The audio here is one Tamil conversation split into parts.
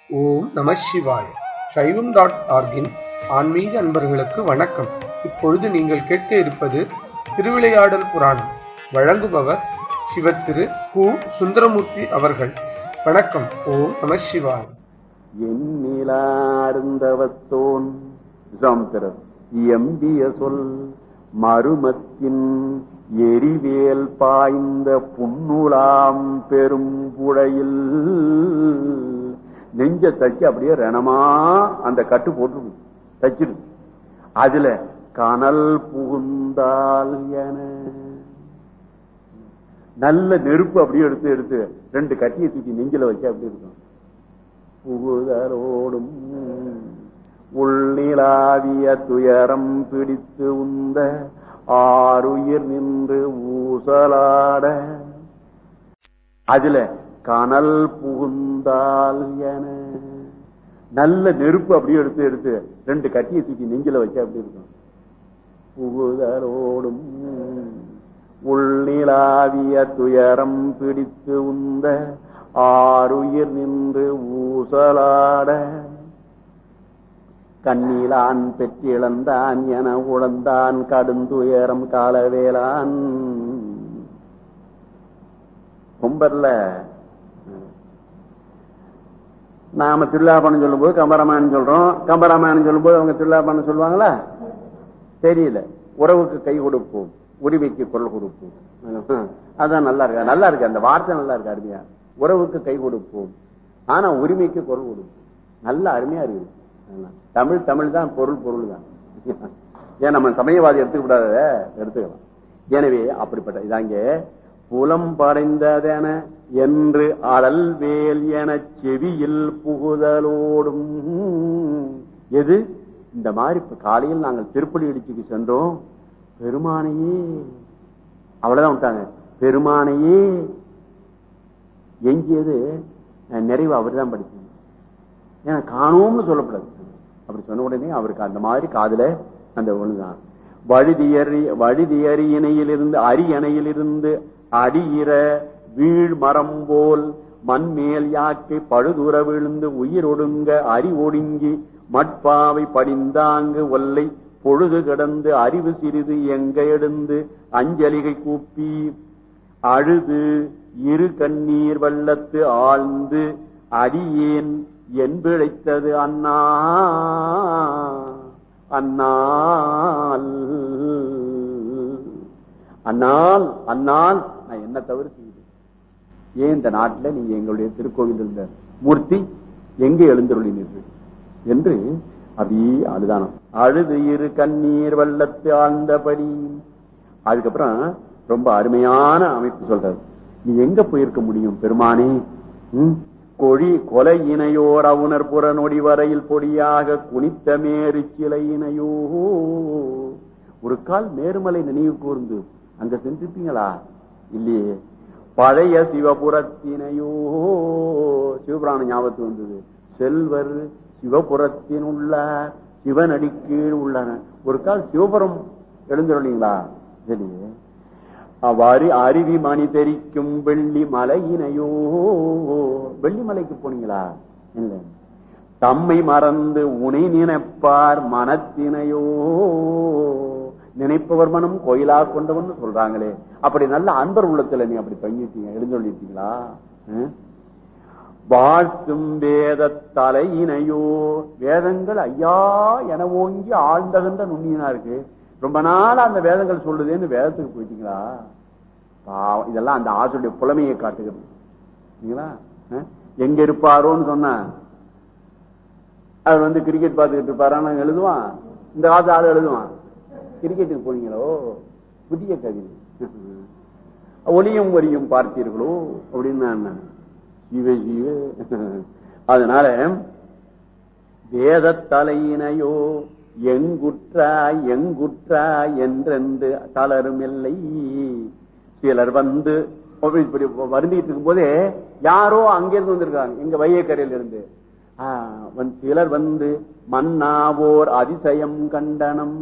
ஓம் நம சிவாய சைவம் டாட் ஆர்கின் ஆன்மீக அன்பர்களுக்கு வணக்கம் இப்பொழுது நீங்கள் கேட்க இருப்பது திருவிளையாடல் புராணம் வழங்குபவர் சிவத்திரு கு சுந்தரமூர்த்தி அவர்கள் வணக்கம் ஓம் நம சிவாய எண்ணிலார்ந்தவத்தோன் சமுத்திரம் எம்பிய சொல் மருமத்தின் எரிவேல் பாய்ந்த புன்னுலாம் பெரும் புழையில் நெஞ்ச தச்சு அப்படியே ரணமா அந்த கட்டு போட்டு தச்சிரு அதுல கனல் புகுந்தால் என நல்ல நெருப்பு அப்படியே எடுத்து எடுத்து ரெண்டு கட்டியை தூக்கி நெஞ்சில வச்சு அப்படி இருக்கும் புகுதலோடும் உள்நிலாவிய துயரம் பிடித்து உந்த ஆறுயிர் நின்று ஊசலாட அதுல கனல் புகுந்தால் என நல்ல நெருப்பு அப்படியே எடுத்து எடுத்து ரெண்டு கட்டியை தூக்கி நெஞ்சில வச்சு அப்படி இருக்கும் புகுதலோடும் உள்நிலாவிய துயரம் பிடித்து உந்த ஆறுயிர் நின்று ஊசலாட கண்ணீலான் பெற்றிழந்தான் என உழந்தான் கடுந்துயரம் காலவேலான் கொம்பர்ல நாம திருவிழாபணம் சொல்லும் போது கம்பராமாயணம் சொல்றோம் கம்பராமாயணம் சொல்லும் போது அவங்க திருவிழாபணம் சொல்லுவாங்களா தெரியல உறவுக்கு கை கொடுப்போம் உரிமைக்கு குரல் கொடுப்போம் அதான் நல்லா இருக்கு நல்லா இருக்கு அந்த வார்த்தை நல்லா இருக்கு அருமையா உறவுக்கு கை கொடுப்போம் ஆனா உரிமைக்கு குரல் கொடுப்போம் நல்ல அருமையா இருக்குது தமிழ் தமிழ் தான் பொருள் பொருள் தான் ஏன் நம்ம சமயவாதி எடுத்துக்க கூடாத எடுத்துக்கலாம் எனவே அப்படிப்பட்ட இதாங்க புலம் படைந்ததென என்று அடல் வேல் என செவியில் புகுதலோடும் எது இந்த மாதிரி இப்ப காலையில் நாங்கள் திருப்பலி இடிச்சுக்கு சென்றோம் பெருமானையே அவ்வளவுதான் விட்டாங்க பெருமானையே எங்கியது நிறைவு அவர் தான் படிச்சது ஏன்னா காணோம்னு சொல்லப்படாது அப்படி சொன்ன உடனே அவருக்கு அந்த மாதிரி காதுல அந்த ஒண்ணுதான் வழுதியறி வழுதியறி இணையிலிருந்து அரி இணையிலிருந்து அடியிற வீழ் மரம் போல் மண்மேல் யாக்கை பழுதுற விழுந்து உயிர் ஒடுங்க அரி ஒடுங்கி மட்பாவை படிந்தாங்கு ஒல்லை பொழுது கிடந்து அறிவு சிறிது எங்க எடுந்து அஞ்சலிகை கூப்பி அழுது இரு கண்ணீர் வெள்ளத்து ஆழ்ந்து அடியேன் என் பிழைத்தது அண்ணா அண்ணால் அண்ணால் அண்ணால் நான் என்ன தவறு செய்தேன் ஏன் இந்த நாட்டில் நீங்க எங்களுடைய திருக்கோவில் இருந்த மூர்த்தி எங்கே எழுந்தருளினீர்கள் என்று அப்படியே அழுதானம் அழுது இரு கண்ணீர் வெள்ளத்து ஆழ்ந்தபடி அதுக்கப்புறம் ரொம்ப அருமையான அமைப்பு சொல்றாரு நீ எங்க போயிருக்க முடியும் பெருமானே கொழி கொலை இணையோர் அவுணர் புற நொடி வரையில் பொடியாக குனித்த மேறு சிலை இணையோ ஒரு கால் மேருமலை நினைவு கூர்ந்து அங்க சென்றிருப்பீங்களா இல்லையே பழைய சிவபுரத்தினையோ சிவபுராண ஞாபகத்து வந்தது செல்வர் சிவபுரத்தின் உள்ளார் சிவனடி கீழ் உள்ளன ஒரு கால் சிவபுரம் எழுந்துள்ளீங்களா சரியே அவ்வாறு அருவி மணி தெரிக்கும் வெள்ளி மலையினையோ வெள்ளி மலைக்கு போனீங்களா இல்ல தம்மை மறந்து உனை நினைப்பார் மனத்தினையோ நினைப்பவர் மனம் கோயிலா கொண்டவன் சொல்றாங்களே அப்படி நல்ல அன்பர் உள்ளத்துல நீ அப்படி தங்கிட்டீங்க எழுந்தொழிட்டீங்களா வாழ்த்தும் வேத தலையினையோ வேதங்கள் ஐயா என ஓங்கி ஆழ்ந்தகன்ற நுண்ணியனா இருக்கு ரொம்ப நாள் அந்த வேதங்கள் சொல்லுதேன்னு வேதத்துக்கு போயிட்டீங்களா பாவம் இதெல்லாம் அந்த ஆசுடைய புலமையை காட்டுகிறது எங்க இருப்பாரோன்னு சொன்ன அவர் வந்து கிரிக்கெட் பார்த்துக்கிட்டு இருப்பாரான்னு எழுதுவான் இந்த காலத்து ஆள் எழுதுவான் கிரிக்கெட்டுக்கு போனீங்களோ புதிய கவிதை ஒளியும் ஒலியும் பார்த்தீர்களோ அப்படின்னு சிவ சிவ அதனால வேத தலையினையோ எங்குற்றாய் எங்குற்றாய் என்றென்று தளரும் இல்லை சிலர் வந்து இப்படி வருந்திட்டு இருக்கும் போதே யாரோ அங்கிருந்து வந்திருக்காங்க எங்க வையக்கரையில இருந்து சிலர் வந்து மன்னாவோர் அதிசயம் கண்டனம்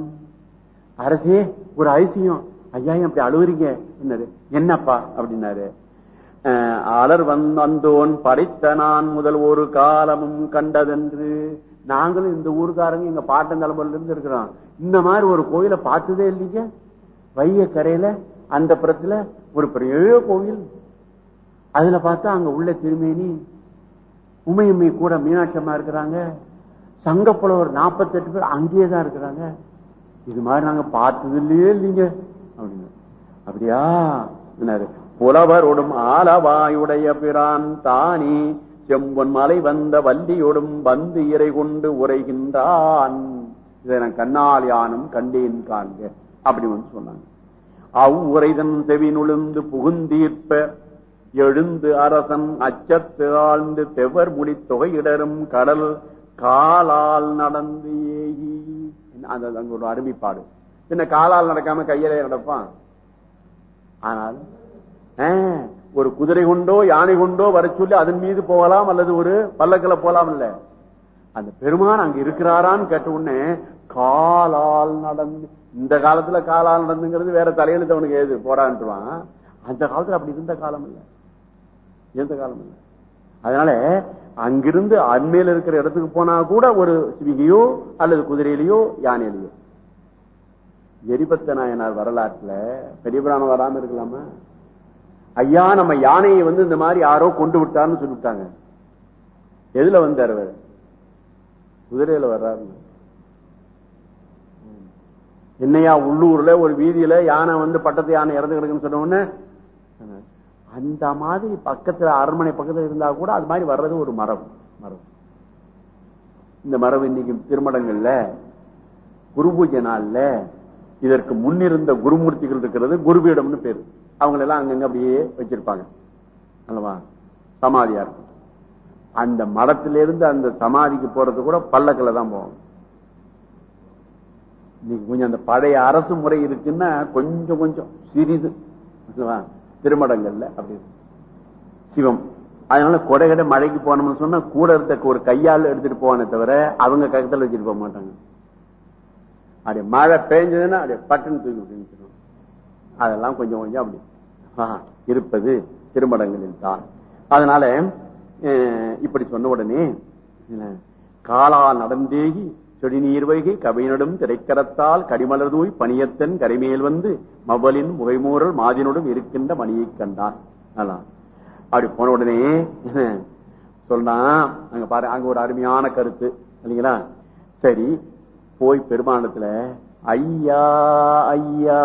அரசே ஒரு அதிசயம் ஐயா அப்படி அழுவுறீங்க என்னது என்னப்பா அப்படின்னாரு அஹ், அலர் வந்தோன் படைத்த நான் முதல் ஒரு காலமும் கண்டதென்று நாங்களும் இந்த ஊருக்காரங்க எங்க பாட்டன் தலைமுறையில இருந்து இருக்கிறோம் இந்த மாதிரி ஒரு கோயிலை பார்த்ததே இல்லைங்க வைய கரையில அந்த புறத்துல ஒரு பெரிய கோவில் அதுல பார்த்தா அங்க உள்ள திருமேனி உமையம்மை கூட மீனாட்சி அம்மா இருக்கிறாங்க சங்கப்புலவர் நாற்பத்தெட்டு பேர் அங்கேயே தான் இருக்கிறாங்க இது மாதிரி நாங்க பார்த்தது இல்லையே இல்லைங்க அப்படின்னு அப்படியா என்னாரு? புலவரோடும் ஆலவாயுடைய பிரான் தானே செம்பொன் மலை வந்த வள்ளியோடும் வந்து இறை கொண்டு உரைகின்றான் இதை நான் கண்ணால் யானும் கண்டேன் காண்க அப்படி வந்து சொன்னாங்க அவ்வுரைதன் செவி நுழுந்து புகுந்தீர்ப்ப எழுந்து அரசன் அச்சத்து ஆழ்ந்து தெவர் முடி தொகையிடரும் கடல் காலால் நடந்து ஏகி அந்த அங்க ஒரு அருமைப்பாடு பின்ன காலால் நடக்காம கையிலே நடப்பான் ஆனால் ஆ, ஒரு குதிரை கொண்டோ யானை கொண்டோ வர சொல்லி அதன் மீது போகலாம் அல்லது ஒரு பல்லக்கில போலாம் இல்ல அந்த பெருமான் அங்க இருக்கிறாரான்னு கேட்ட உடனே காலால் நடந்து இந்த காலத்துல காலால் நடந்துங்கிறது வேற தலையெழுத்து அவனுக்கு ஏது போடான்ட்டுவான் அந்த காலத்துல அப்படி இருந்த காலம் இல்ல எந்த காலம் இல்ல அதனால அங்கிருந்து அண்மையில இருக்கிற இடத்துக்கு போனா கூட ஒரு சிவிகையோ அல்லது குதிரையிலயோ யானையிலயோ எரிபத்த நாயனார் வரலாற்றுல பெரிய புராணம் வராம இருக்கலாமா ஐயா நம்ம யானையை வந்து இந்த மாதிரி யாரோ கொண்டு விட்டார்னு சொல்லிவிட்டாங்க எதுல வந்தார் அவர் குதிரையில வர்றாரு என்னையா உள்ளூர்ல ஒரு வீதியில யானை வந்து பட்டத்து யானை இறந்து கிடக்குன்னு சொன்ன உடனே அந்த மாதிரி பக்கத்துல அரண்மனை பக்கத்துல இருந்தா கூட அது மாதிரி வர்றது ஒரு மரபு மரபு இந்த மரபு இன்னைக்கு திருமடங்கள்ல குரு பூஜை நாள்ல இதற்கு முன்னிருந்த குருமூர்த்திகள் இருக்கிறது குருபீடம்னு பேரு அவங்க எல்லாம் அங்கங்க அப்படியே வச்சிருப்பாங்க அல்லவா சமாதியா இருக்கும் அந்த மடத்திலிருந்து அந்த சமாதிக்கு போறது கூட பல்லக்கில் தான் போவோம் இன்னைக்கு கொஞ்சம் அந்த பழைய அரசு முறை இருக்குன்னா கொஞ்சம் கொஞ்சம் சிறிது அல்லவா? திருமடங்கள்ல அப்படி இருக்கு. சிவம் அதனால கொடை கடை மழைக்கு போனோம்னு சொன்னா கூட இருக்க ஒரு கையால் எடுத்துட்டு போவானே தவிர அவங்க கக்கத்தில் வச்சுட்டு போக மாட்டாங்க அப்படியே மழை பெஞ்சதுன்னா அப்படியே பட்டுன்னு தூக்கி விட்டு நிக்கணும். அதெல்லாம் கொஞ்சம் கொஞ்சம் அப்படி ஆ, இருப்பது திருமடங்களில் தான் அதனால அஹ், இப்படி சொன்ன உடனே என்ன, காலா நடந்தேகி செடி நீர் வைகை கவையினடும் திரைக்கரத்தால் கடிமலர் தூய் பணியத்தன் கரைமேல் வந்து மவலின் முகைமூரல் மாதினோடும் இருக்கின்ற மணியை கண்டான் நல்லா. அப்படி போன உடனே என்ன, சொன்னா அங்க பாரு அங்க ஒரு அருமையான கருத்து இல்லைங்களா சரி போய் பெருமானத்துல ஐயா ஐயா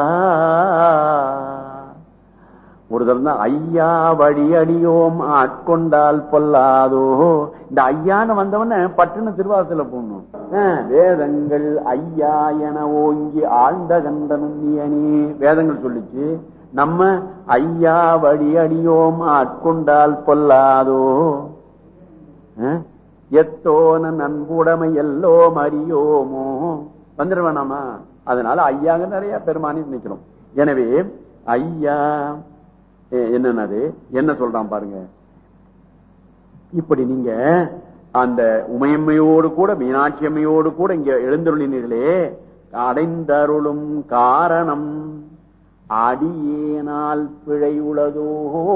ஒரு தரம் தான் ஐயா வழி அடியோம் ஆட்கொண்டால் பொல்லாதோ இந்த ஐயான்னு வந்தவன பட்டுன்னு திருவாசல போடணும் ஆ, வேதங்கள் ஐயா என ஓங்கி ஆழ்ந்த கண்டனும் நீ வேதங்கள் சொல்லிச்சு நம்ம ஐயா வழி அடியோம் ஆட்கொண்டால் பொல்லாதோ அஹ், எத்தோன நன்புடைமை எல்லோம் அறியோமோ வந்துட வேணாமா அதனால ஐயாங்க நிறைய பெருமானி நிக்கிறோம் எனவே ஐயா எ- என்னன்னது என்ன சொல்றான் பாருங்க இப்படி நீங்க அந்த உமையம்மையோடு கூட மீனாட்சி அம்மையோடு கூட இங்க எழுந்தருளினீர்களே அடைந்தருளும் காரணம் அடியேனால் பிழை உளதோ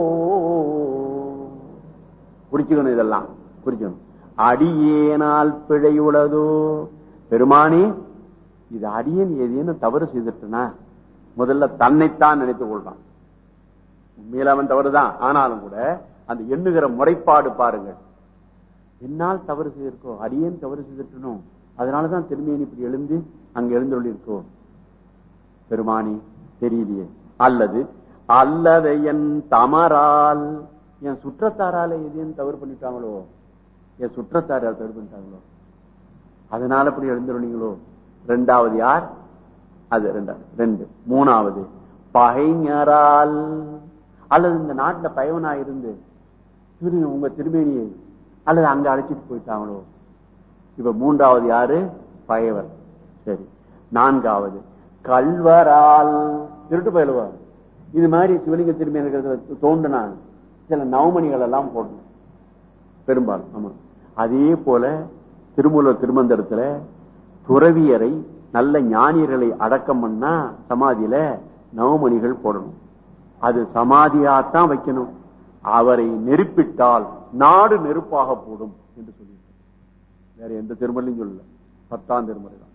குறிச்சுக்கணும் இதெல்லாம் குறிக்கணும் அடியேனால் பிழை உளதோ பெருமானே இது அடியேன் ஏதேனும் தவறு செய்துட்டனா முதல்ல தன்னைத்தான் நினைத்துக் கொள்றான் உண்மையில அவன் தவறுதான் ஆனாலும் கூட அந்த எண்ணுகிற முறைப்பாடு பாருங்கள் என்னால் தவறு செய்திருக்கோ அடியேன் தவறு செய்திருக்கணும் அதனாலதான் திரும்பியன் இப்படி எழுந்து அங்க எழுந்துள்ளி இருக்கோ பெருமானி தெரியலையே அல்லது அல்லது என் தமரால் என் சுற்றத்தாரால எதையும் தவறு பண்ணிட்டாங்களோ என் சுற்றத்தாரால் தவறு பண்ணிட்டாங்களோ அதனால இப்படி எழுந்துருளீங்களோ ரெண்டாவது யார் அது ரெண்டாவது ரெண்டு மூணாவது பகைஞரால் அல்லது இந்த நாட்டுல பயவனா இருந்து இவரு உங்க திருமேனியை அல்லது அங்க அழைச்சிட்டு போயிட்டாங்களோ இப்ப மூன்றாவது யாரு பயவர் சரி நான்காவது கல்வரால் திருட்டு பயிலுவா இது மாதிரி சிவலிங்க திரும்பி இருக்கிறது தோண்டுனா சில நவமணிகள் எல்லாம் போடணும் பெரும்பாலும் ஆமா அதே போல திருமூலர் திருமந்திரத்துல துறவியரை நல்ல ஞானியர்களை அடக்கம் பண்ணா சமாதியில நவமணிகள் போடணும் அது சமாதியாத்தான் வைக்கணும் அவரை நெருப்பிட்டால் நாடு நெருப்பாக போடும் என்று சொல்லி வேற எந்த திருமலையும் சொல்லல பத்தாம் திருமுறை தான்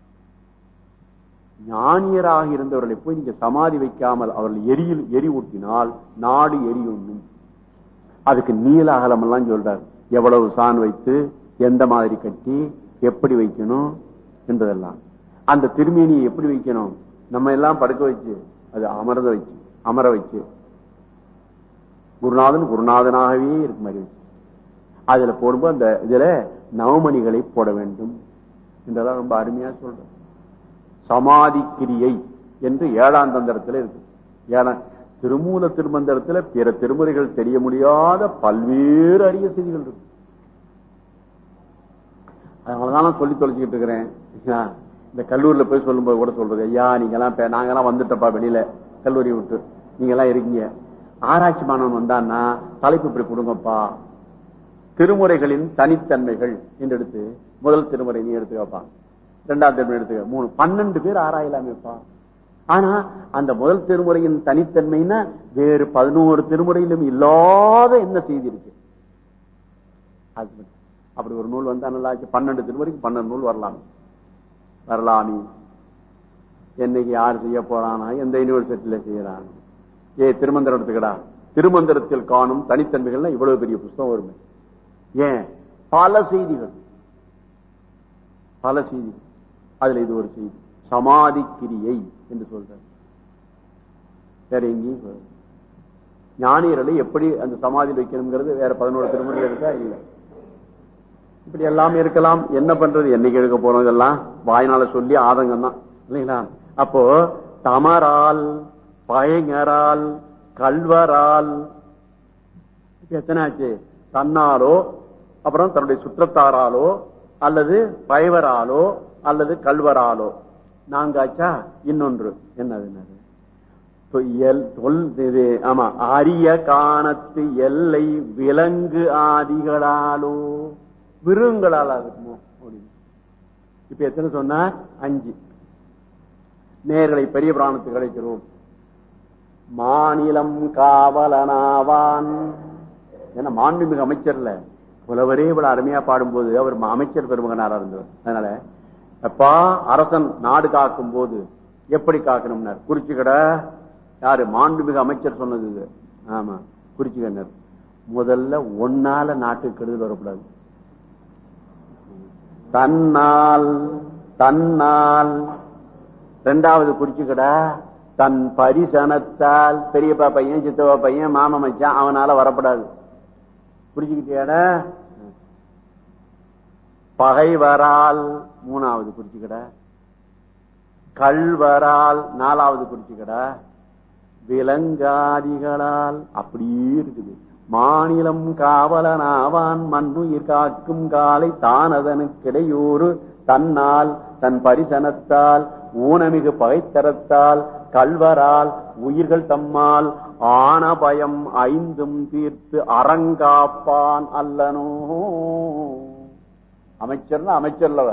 ஞானியராக இருந்தவர்களை போய் நீங்க சமாதி வைக்காமல் அவர்கள் எரியில் எரி ஊட்டினால் நாடு எரியுண்ணும் அதுக்கு நீல அகலம் எல்லாம் சொல்றாரு எவ்வளவு சான் வைத்து எந்த மாதிரி கட்டி எப்படி வைக்கணும் என்பதெல்லாம் அந்த திருமேனியை எப்படி வைக்கணும் நம்ம எல்லாம் படுக்க வச்சு அது அமர்த வச்சு அமர வச்சு குருநாதன் குருநாதனாகவே இருக்கு மாதிரி வச்சு அதுல போடும்போது அந்த இதுல நவமணிகளை போட வேண்டும் என்றெல்லாம் ரொம்ப அருமையா சொல்றேன் சமாதி கிரியை என்று ஏழாம் தந்திரத்துல இருக்கு ஏழாம் திருமூல திருமந்திரத்துல பிற திருமுறைகள் தெரிய முடியாத பல்வேறு அரிய செய்திகள் இருக்கு அதனாலதான் நான் சொல்லி தொலைச்சிக்கிட்டு இருக்கிறேன் சரிங்களா? இந்த கல்லூரியில போய் சொல்லும்போது கூட சொல்றது ஐயா நீங்க எல்லாம் நாங்கெல்லாம் வந்துட்டப்பா வெளியில கல்லூரி விட்டு நீங்க எல்லாம் இருக்கீங்க ஆராய்ச்சி மாணவன் வந்தான்னா தலைப்பு இப்படி கொடுங்கப்பா திருமுறைகளின் தனித்தன்மைகள் என்று எடுத்து முதல் திருமுறை நீ எடுத்து வைப்பான் இரண்டாம் திருமுறை எடுத்துக்க மூணு பன்னெண்டு பேர் ஆராயலாமேப்பா ஆனா அந்த முதல் திருமுறையின் தனித்தன்மைன்னா வேறு பதினோரு திருமுறையிலும் இல்லாத என்ன செய்தி இருக்கு அது மட்டும். அப்படி ஒரு நூல் வந்தா நல்லா ஆச்சு பன்னெண்டு திருமுறைக்கு பன்னெண்டு நூல் வரலாம் வரலாமி என்னைக்கு யார் செய்ய போறானா எந்த யூனிவர்சிட்டியில செய்யறான் ஏ திருமந்திரம் எடுத்துக்கடா திருமந்திரத்தில் காணும் தனித்தன்மைகள்னா இவ்வளவு பெரிய புஸ்தகம் வருமே ஏன் பல செய்திகள் பல செய்திகள் அதுல இது ஒரு செய்தி சமாதி கிரியை என்று சொல்ற வேற எங்கேயும் சொல்லல. ஞானியர்களை எப்படி அந்த சமாதியில் வைக்கணுங்கிறது வேற பதினோரு திருமுறையில் இருக்கா இல்ல இப்படி எல்லாமே இருக்கலாம் என்ன பண்றது என்னைக்கு எடுக்க போறோம் இதெல்லாம் வாய்னால சொல்லி ஆதங்கம் தான் இல்லைங்களா அப்போ தமரால் பயங்கரால் கல்வரால் இப்ப எத்தனை ஆச்சு தன்னாலோ அப்புறம் தன்னுடைய சுற்றத்தாராலோ அல்லது பயவராலோ அல்லது கல்வராலோ நான்காச்சா இன்னொன்று என்னது என்னது தொய்யல் தொல் இது ஆமா அரிய காணத்து எல்லை விலங்கு ஆதிகளாலோ விருங்களால் இருக்குமோ அப்படின்னு இப்ப எத்தனை சொன்னார் அஞ்சு நேர்களை பெரிய பிராணத்துக்கு கிடைக்கிறோம் மாநிலம் காவலனாவான் ஏன்னா மாண்புமிகு அமைச்சர்ல புலவரே இவ்வளவு அருமையா பாடும்போது அவர் அமைச்சர் பெருமகனாரா இருந்தவர் அதனால அப்பா அரசன் நாடு காக்கும் போது எப்படி காக்கணும்னார் குறிச்சுக்கடை யாரு மாண்புமிகு அமைச்சர் சொன்னது இது ஆமா குறிச்சுக்கண்ணர் முதல்ல ஒன்னால நாட்டுக்கு கெடுதல் வரக்கூடாது தன்னால் தன்னால் ரெண்டாவது குறிச்சுக்கடா தன் பரிசனத்தால் பெரியப்பா பையன் சித்தப்பா பையன் மாமா மச்சான் அவனால வரப்படாது புரிஞ்சுக்கிட்டியாடா பகைவரால் மூணாவது குறிச்சுக்கடா கல்வரால் நாலாவது குறிச்சுக்கடா விலங்காதிகளால் அப்படியே இருக்குது மாநிலம் காவலனாவான் மண்ணுயிர் காக்கும் காலை தானதனுக்கிடையூறு தன்னால் தன் பரிசனத்தால் ஊனமிகு பகைத்தரத்தால் கல்வரால் உயிர்கள் தம்மால் ஆன பயம் ஐந்தும் தீர்த்து அறங்காப்பான் அல்லனோ அமைச்சர்னா அமைச்சர்லவ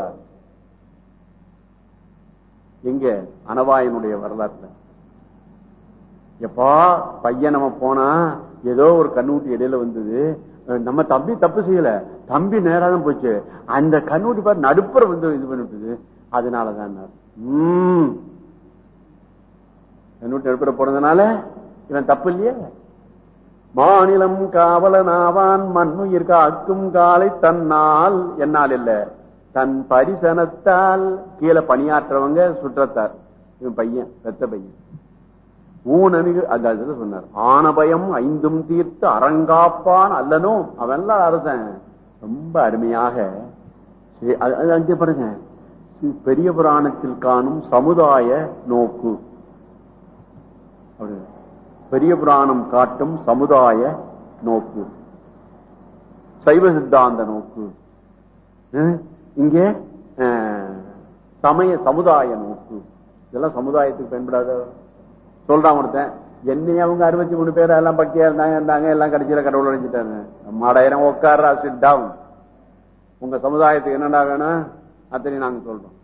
எங்க அனவாயனுடைய வரலாற்றுல எப்பா பையன் நம்ம போனா ஏதோ ஒரு கண்ணூட்டி இடையில வந்தது நம்ம தம்பி தப்பு செய்யல தம்பி நேரா தான் போச்சு அந்த கண்ணூட்டி பாரு நடுப்புற வந்து இது பண்ணிட்டுது அதனாலதான் உம் கண்ணூட்டி நடுப்புற போனதுனால இவன் தப்பு இல்லையே மாநிலம் காவலனாவான் மண்ணுயிர் காக்கும் காலை தன்னால் என்னால் இல்ல தன் பரிசனத்தால் கீழே பணியாற்றவங்க சுற்றத்தார் இவன் பையன் பெத்த பையன் ஊனமிகு அந்த இதுல சொன்னார் ஆனபயம் ஐந்தும் தீர்த்து அறங்காப்பான் அல்லனோ அவன்லாம் அரசன் ரொம்ப அருமையாக சரி, அது- அது அங்கே பாருங்க சி- பெரிய புராணத்தில் காணும் சமுதாய நோக்கு அப்படி பெரிய புராணம் காட்டும் சமுதாய நோக்கு சைவ சித்தாந்த நோக்கு அஹ், இங்கே அஹ், சமய சமுதாய நோக்கு இதெல்லாம் சமுதாயத்துக்கு பயன்படாத சொல்றான் ஒருத்தன் என்னை அவங்க அறுபத்தி மூணு பேர் எல்லாம் பக்தியா இருந்தாங்க இருந்தாங்க எல்லாம் கடைசியில கடவுள் அடைஞ்சிட்டாங்க மாடாயிரம் உட்கார்றா சிட் டவுன் உங்க சமுதாயத்துக்கு என்னடா வேணும் அத்தனை நாங்க சொல்றோம்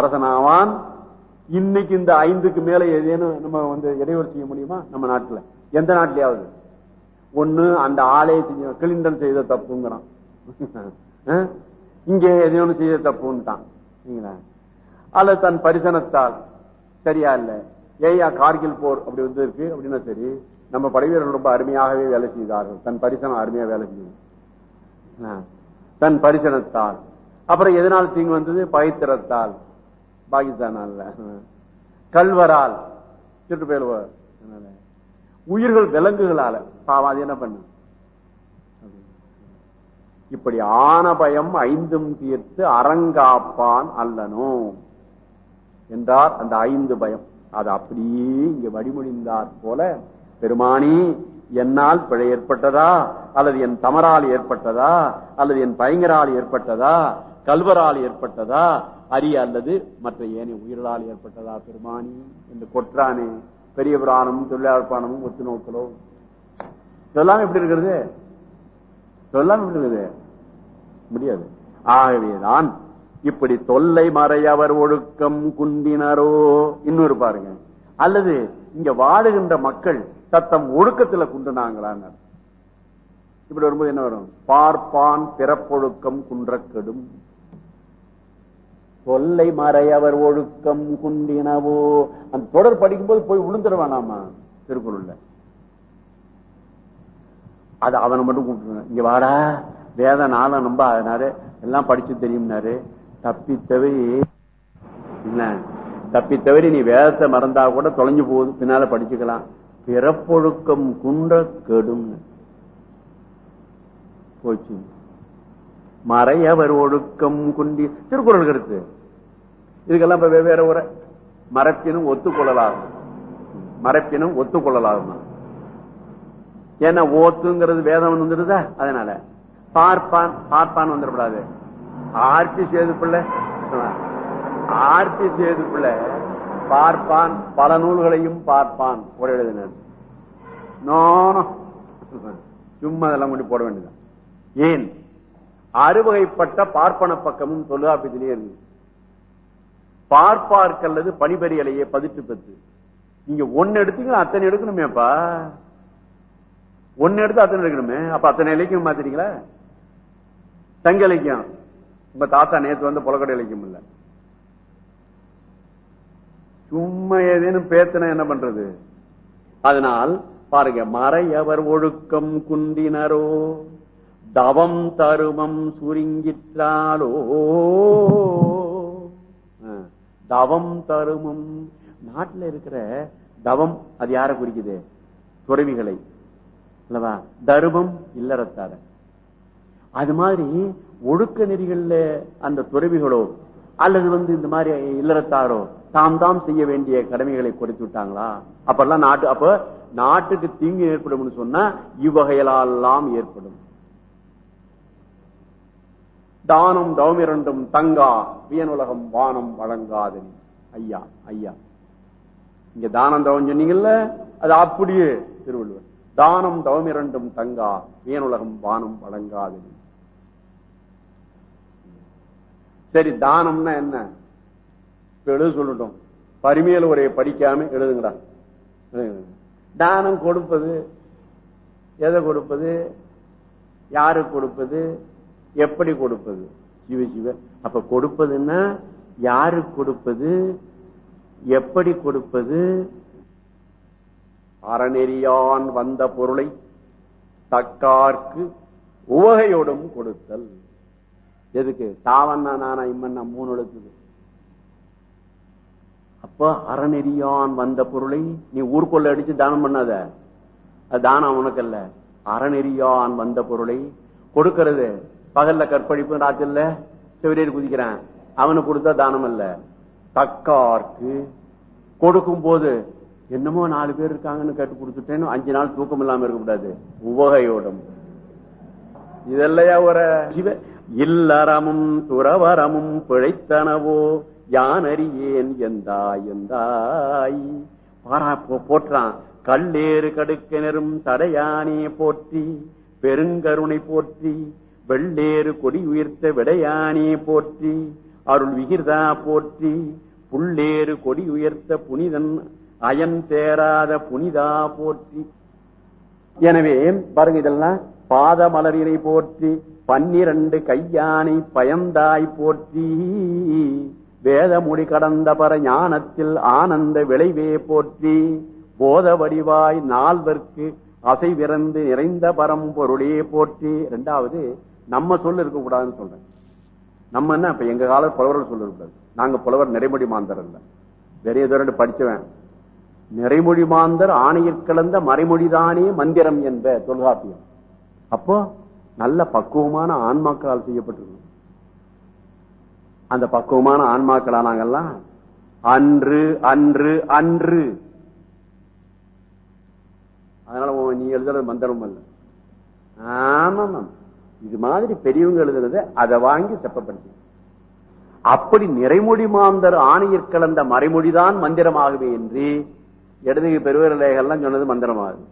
அரசனாவான் இன்னைக்கு இந்த ஐந்துக்கு மேல ஏதேனும் நம்ம வந்து இடையூறு செய்ய முடியுமா நம்ம நாட்டுல எந்த நாட்டிலேயாவது ஒண்ணு அந்த ஆலயத்தை கிளிண்டன் செய்த தப்புங்கிறான் அஹ்? இங்கே எதையோ ஒண்ணு செய்த தப்புன்ட்டான் சரிங்களா? அல்லது தன் பரிசனத்தால் சரியா இல்ல ஏயா கார்கில் போர் அப்படி வந்து இருக்கு அப்படின்னா சரி நம்ம படைவீரர்கள் ரொம்ப அருமையாகவே வேலை செய்தார்கள் தன் பரிசனம் அருமையா வேலை செய்யும் ஆஹ். தன் பரிசனத்தால் அப்புறம் எதனால் தீங்கு வந்தது பகைத்திறத்தால் பாகிஸ்தானால கல்வரால் திருட்டு போயிடுவார் அதனால. உயிர்கள் விலங்குகளால பாவம் அது என்ன பண்ணு இப்படி ஆன பயம் ஐந்தும் தீர்த்து அறங்காப்பான் அல்லனோ என்றார் அந்த ஐந்து பயம் அது அப்படியே இங்க வடிமொழிந்தார் போல பெருமானி என்னால் பிழை ஏற்பட்டதா அல்லது என் தமரால் ஏற்பட்டதா அல்லது என் பயங்கரால் ஏற்பட்டதா கல்வரால் ஏற்பட்டதா அரிய அல்லது மற்ற ஏனைய உயிர்களால் ஏற்பட்டதா பெருமானி என்று கொற்றானே பெரிய புராணமும் தொழிலாளர் ஒத்து நோக்கலோ இதெல்லாம் எப்படி இருக்கிறது சொல்லாம விடுவது முடியாது ஆகவேதான் இப்படி தொல்லை மறையவர் ஒழுக்கம் குண்டினரோ இன்னொரு பாருங்க அல்லது இங்க வாழுகின்ற மக்கள் தத்தம் ஒழுக்கத்துல குண்டுனாங்களான்னு இப்படி வரும்போது என்ன வரும் பார்ப்பான் பிறப்பொழுக்கம் குன்றக்கெடும் தொல்லை மறையவர் ஒழுக்கம் குண்டினவோ அந்த தொடர் படிக்கும்போது போய் விழுந்துட வேணாமா திருக்குறள்ல அது அவனை மட்டும் கூப்பிட்டு இங்க வாடா வேத நாளம் நம்ப அதனாரு எல்லாம் படிச்சு தெரியும்னாரு தப்பி தவறி என்ன தப்பி தவறி நீ வேதத்தை மறந்தா கூட தொலைஞ்சு போகுது பின்னால படிச்சுக்கலாம் பிறப்பொழுக்கம் குன்ற கெடும் போச்சு மறையவர் ஒழுக்கம் குண்டி திருக்குறள் கருத்து இதுக்கெல்லாம் இப்ப வெவ்வேறு உரை மரப்பினும் ஒத்துக்கொள்ளலாகும் மரப்பினும் ஒத்துக்கொள்ளலாகுமா ஏன்னா ஓத்துங்கிறது வேதம் வந்துடுதா அதனால பார்ப்பான் பார்ப்பான் வந்துடக்கூடாது ஆர்த்தி சேது பிள்ளை ஆர்த்தி சேது பிள்ளை பார்ப்பான் பல நூல்களையும் பார்ப்பான் ஒரு எழுதினர் நோனோ சும்மா அதெல்லாம் கொண்டு போட வேண்டியதான் ஏன் அறுவகைப்பட்ட பார்ப்பன பக்கமும் தொல்காப்பியத்திலேயே இருக்கு பார்ப்பார்க்கல்லது பணிபெறியலையே பதிட்டு பெற்று நீங்க ஒன்னு எடுத்தீங்களா அத்தனை எடுக்கணுமேப்பா ஒன்னு எடுத்து அத்தனை எடுக்கணுமே அப்ப அத்தனை இலக்கியம் மாத்திட்டீங்களா தங்க இலக்கியம் உங்க தாத்தா நேத்து வந்து புலக்கடை இலக்கியம் இல்ல சும்மா ஏதேனும் பேத்தன என்ன பண்றது அதனால் பாருங்க மறையவர் ஒழுக்கம் குண்டினரோ தவம் தருமம் சுருங்கிற்றாலோ ஆ, தவம் தருமம் நாட்டுல இருக்கிற தவம் அது யார குறிக்குது துறவிகளை அல்லவா தருமம் இல்லறத்தார அது மாதிரி ஒழுக்க நெறிகள்ல அந்த துறவிகளோ அல்லது வந்து இந்த மாதிரி இல்லறத்தாரோ தாம் தாம் செய்ய வேண்டிய கடமைகளை குறைத்து விட்டாங்களா அப்பெல்லாம் நாட்டு அப்ப நாட்டுக்கு தீங்கு ஏற்படும் சொன்னா இவ்வகையெல்லாம் ஏற்படும் தானம் தவமிரண்டும் தங்கா வியனுலகம் வானம் வழங்காதனி ஐயா ஐயா இங்க தானம் தவம் சொன்னீங்கல்ல அது அப்படியே திருவள்ளுவர் தானம் தவமிரண்டும் தங்கா வியனுலகம் வானம் வழங்காதனி சரி தானம்னா என்ன இப்ப எழுத சொல்லட்டும் பரிமையில உரையை படிக்காம எழுதுங்கடா எழுதுங்க. தானம் கொடுப்பது எதை கொடுப்பது யாருக்கு கொடுப்பது எப்படி கொடுப்பது சிவ சிவ அப்ப கொடுப்பதுன்னா யாருக்கு கொடுப்பது எப்படி கொடுப்பது அறநெறியான் வந்த பொருளை தக்கார்க்கு உவகையோடும் கொடுத்தல் எதுக்கு தாவண்ணா நானா இம்மன்னா மூணு எழுத்துது அப்ப அறநெறியான் வந்த பொருளை நீ ஊர்கொள்ள அடிச்சு தானம் பண்ணாத அது தானம் உனக்கல்ல அறநெறியான் வந்த பொருளை கொடுக்கிறது பகல்ல கற்பழிப்பு ராத்திரில செவிலியர் குதிக்கிறான் அவனுக்கு கொடுத்தா தானம் அல்ல தக்கார்க்கு கொடுக்கும் போது என்னமோ நாலு பேர் இருக்காங்கன்னு கேட்டு கொடுத்துட்டேன்னு அஞ்சு நாள் தூக்கம் இல்லாம இருக்கக்கூடாது உவகையோடும் இதெல்லையா ஒரு சிவ இல்லறமும் துறவரமும் பிழைத்தனவோ யானறியேன் எந்தாய் எந்தாய் பாரா போ- போற்றான் கல்லேறு கடுக்கிணரும் தடையானே போற்றி பெருங்கருணை போற்றி வெள்ளேறு கொடி உயிர்த்த விடையானே போற்றி அருள் விகிர்தா போற்றி புள்ளேறு கொடி உயர்த்த புனிதன் அயன் தேராத புனிதா போற்றி எனவே பாருங்க இதெல்லாம் பாத மலரினை போற்றி பன்னிரண்டு கையானை பயந்தாய் போற்றி வேத முடி கடந்த பர ஞானத்தில் ஆனந்த விளைவே போற்றி போத வடிவாய் நால்வர்க்கு அசைவிறந்து நிறைந்த பரம்பொருளே போற்றி ரெண்டாவது நம்ம சொல்ல இருக்க கூடாதுன்னு சொல்றேன் நம்ம என்ன இப்ப எங்க கால புலவர்கள் சொல்ல கூடாது நாங்க புலவர் நிறைமொழி மாந்தர் இல்ல வேற ஏதோ ரெண்டு படிச்சவன் நிறைமொழி மாந்தர் ஆணையில் கலந்த மறைமொழிதானே மந்திரம் என்ப தொல்காப்பியம் அப்போ நல்ல பக்குவமான ஆன்மாக்களால் செய்யப்பட்டிருக்கும் அந்த பக்குவமான ஆன்மாக்களா நாங்கெல்லாம் அன்று அன்று அன்று அதனால உன் நீ எழுதுறது மந்திரம் அல்ல ஆமா இது மாதிரி பெரியவங்க எழுதுனது அதை வாங்கி செப்பப்படுத்தி அப்படி நிறைமொழி மாந்தர் ஆணையர் கலந்த மறைமொழிதான் மந்திரமாகவே என்று இடதுகை பெருவரலேகெல்லாம் சொன்னது மந்திரமாகுது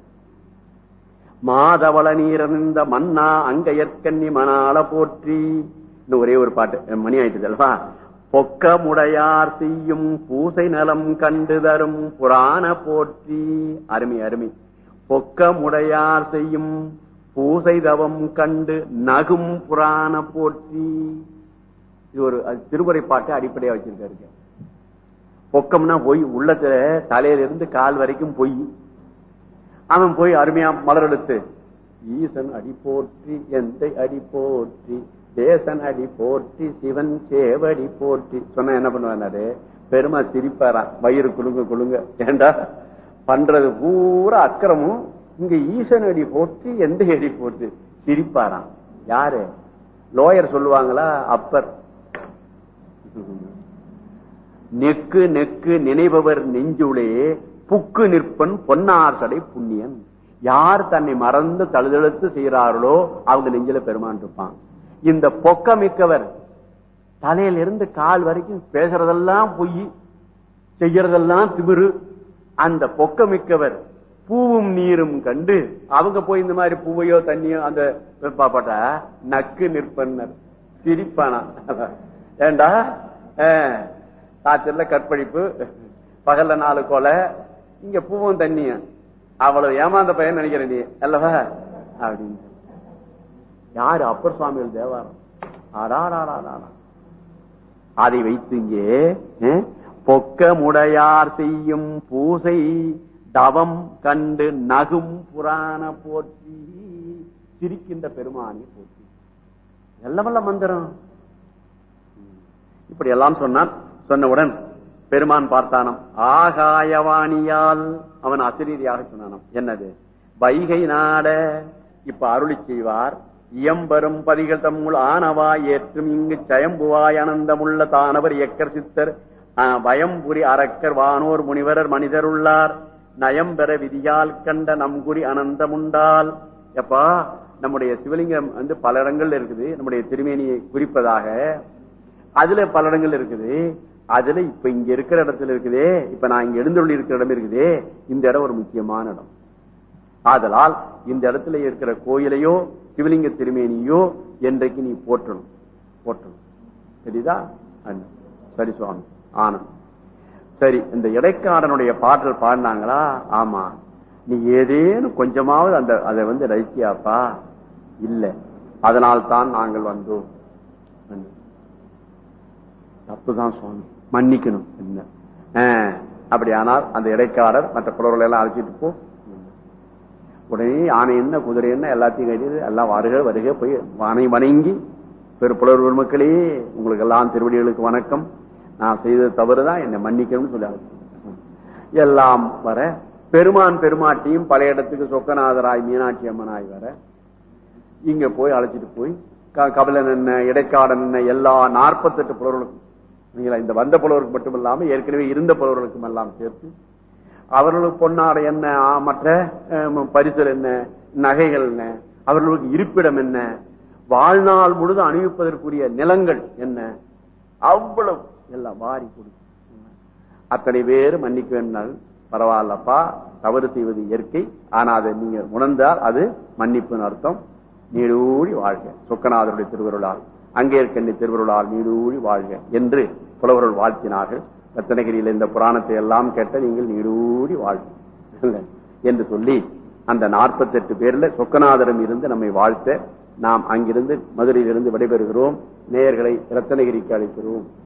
மாதவள நீரணிந்த மன்னா அங்கையற்கண்ணி மணால போற்றி இன்னும் ஒரே ஒரு பாட்டு மணி ஆயிட்டுது அல்லவா பொக்கமுடையார் செய்யும் பூசை நலம் கண்டு தரும் புராண போற்றி அருமை அருமை பொக்கமுடையார் செய்யும் பூசை தவம் கண்டு நகும் புராண போற்றி இது ஒரு அது திருமுறை பாட்டு அடிப்படையா வச்சிருக்காரு பொக்கம்னா பொய் உள்ளத்துல தலையில இருந்து கால் வரைக்கும் பொய் அவன் போய் அருமையா மலர் எடுத்து ஈசன் அடி போற்றி எந்த அடி போற்றி தேசன் அடி போற்றி சிவன் சேவடி போற்றி சொன்ன என்ன பண்ணுவாரு பெருமா சிரிப்பாராம் வயிறு குலுங்க குலுங்க ஏண்டா பண்றது பூரா அக்கிரமும் இங்க ஈசன் அடி போற்றி எந்த அடி போற்றி சிரிப்பாராம் யாரு லோயர் சொல்லுவாங்களா அப்பர் நெக்கு நெக்கு நினைபவர் நெஞ்சுளே புக்கு நிற்பன் பொன்னார் சடை புண்ணியன் யார் தன்னை மறந்து தழுதழுத்து செய்யறார்களோ அவங்க நெஞ்சில பெருமான் இருப்பான் இந்த பொக்கமிக்கவர் தலையில இருந்து கால் வரைக்கும் பேசுறதெல்லாம் பொய் செய்யறதெல்லாம் திமிரு அந்த பொக்கமிக்கவர் பூவும் நீரும் கண்டு அவங்க போய் இந்த மாதிரி பூவையோ தண்ணியோ அந்த பாப்பாட்டா நக்கு நிற்பன்னர் சிரிப்பானா ஏண்டா ராத்திரில கற்பழிப்பு பகல்ல நாலு கொலை இங்க பூவும் தண்ணியும் அவ்வளவு ஏமாந்த பையன் நினைக்கிறேன் நீ அல்லவா அப்படின்னு யாரு அப்பர் சுவாமிகள் தேவாரம் ஆடாடாடாடா அதை வைத்து இங்கே பொக்க முடையார் செய்யும் பூசை தவம் கண்டு நகும் புராண போற்றி சிரிக்கின்ற பெருமானி போற்றி எல்லவல்ல மந்திரம் இப்படி எல்லாம் சொன்னான் சொன்னவுடன் பெருமான் பார்த்தானாம் ஆகாயவாணியால் அவன் அசிரீதியாக சொன்னானாம் என்னது வைகை நாட இப்ப அருளி செய்வார் இயம்பெரும் பதிகள் தம்முள் ஆனவா ஏற்றும் இங்கு சயம்புவாய் அனந்தமுள்ள தானவர் எக்கர் சித்தர் பயம்புரி அரக்கர் வானோர் முனிவரர் மனிதர் உள்ளார் நயம்பெற விதியால் கண்ட நம்குறி அனந்தமுண்டால் எப்பா நம்முடைய சிவலிங்கம் வந்து பல இடங்கள் இருக்குது நம்முடைய திருமேனியை குறிப்பதாக அதுல பல இடங்கள் இருக்குது அதுல இப்ப இங்க இருக்கிற இடத்துல இருக்குதே இப்ப நான் இங்க எழுந்தொள்ளி இருக்கிற இடம் இருக்குதே இந்த இடம் ஒரு முக்கியமான இடம் ஆதலால் இந்த இடத்துல இருக்கிற கோயிலையோ சிவலிங்க திருமேனியோ என்றைக்கு நீ போற்றணும் போற்றணும் சரிதா சரி சுவாமி ஆனந்த் சரி இந்த இடைக்காரனுடைய பாடல் பாடினாங்களா ஆமா நீ ஏதேனும் கொஞ்சமாவது அந்த அதை வந்து ரசியாப்பா இல்ல அதனால் தான் நாங்கள் வந்தோம் தப்புதான் சுவாமி மன்னிக்கணும் என்ன அப்படி ஆனால் அந்த இடைக்காரர் மற்ற புலவர்களை எல்லாம் அழைச்சிட்டு போ உடனே ஆணை என்ன குதிரை என்ன எல்லாத்தையும் கட்டிட்டு எல்லாம் வருக வருக போய் ஆணை வணங்கி பெரு புலவர் பெருமக்களே உங்களுக்கு எல்லாம் திருவடிகளுக்கு வணக்கம் நான் செய்தது தவறுதான் என்னை மன்னிக்கணும்னு சொல்லி எல்லாம் வர பெருமான் பெருமாட்டியும் பல இடத்துக்கு சொக்கநாதராய் மீனாட்சி அம்மனாய் வர இங்க போய் அழைச்சிட்டு போய் கபிலன் என்ன இடைக்காடன் என்ன எல்லா நாற்பத்தெட்டு புலவர்களுக்கும் இந்த வந்த புலவருக்கு மட்டும் இல்லாம ஏற்கனவே இருந்த புலவர்களுக்கும் எல்லாம் சேர்த்து அவர்களுக்கு பொன்னாடை என்ன மற்ற பரிசல் என்ன நகைகள் என்ன அவர்களுக்கு இருப்பிடம் என்ன வாழ்நாள் முழுதும் அணிவிப்பதற்குரிய நிலங்கள் என்ன அவ்வளவு எல்லாம் வாரி கொடுக்கும் அத்தனை பேர் மன்னிக்க வேண்டால் பரவாயில்லப்பா தவறு செய்வது இயற்கை ஆனா அதை நீங்க உணர்ந்தால் அது மன்னிப்புன்னு அர்த்தம் நீடூழி வாழ்க சொக்கநாதருடைய திருவருளால் அங்கேற்கண்ணி திருவருளால் நீடூழி வாழ்க என்று புலவர்கள் வாழ்த்தினார்கள் ரத்தனகிரியில் இந்த புராணத்தை எல்லாம் கேட்ட நீங்கள் நீடூடி வாழ்க என்று சொல்லி அந்த 48 பேர்ல சொக்கநாதரம் இருந்து நம்மை வாழ்த்த நாம் அங்கிருந்து மதுரையிலிருந்து விடைபெறுகிறோம் நேயர்களை ரத்தனகிரிக்கு அழைக்கிறோம்